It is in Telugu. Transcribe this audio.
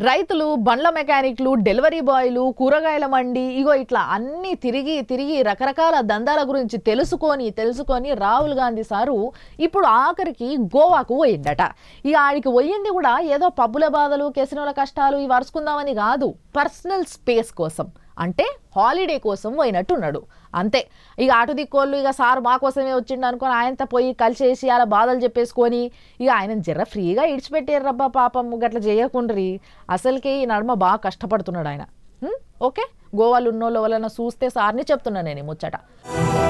రైతులు బండ్ల మెకానిక్లు డెలివరీ బాయ్లు కూరగాయల మండి ఇగో ఇట్లా అన్ని తిరిగి తిరిగి రకరకాల దందాల గురించి తెలుసుకొని తెలుసుకొని రాహుల్ గాంధీ సారు ఇప్పుడు ఆఖరికి గోవాకు పోయిండట ఇక ఆడికి పోయింది కూడా ఏదో పబ్బుల బాధలు కెసినోల కష్టాలు ఇవి అరుచుకుందామని కాదు పర్సనల్ స్పేస్ కోసం అంటే హాలిడే కోసం పోయినట్టున్నాడు అంతే ఇక అటు దిక్కోళ్ళు ఇక సార్ మా కోసమే వచ్చిండు అనుకొని ఆయనతో పోయి కలిసేసి అలా బాధలు చెప్పేసుకొని ఇక ఆయన జర ఫ్రీగా ఇడిచిపెట్టారు రబ్బా పాపం గట్ల చేయకుండ్రి అసలుకే ఈ నడుమ బాగా కష్టపడుతున్నాడు ఆయన హ్మ్? ఓకే గోవాలు ఉన్నోళ్ళ వలన చూస్తే సార్ని చెప్తున్నా నేను ఈ ముచ్చట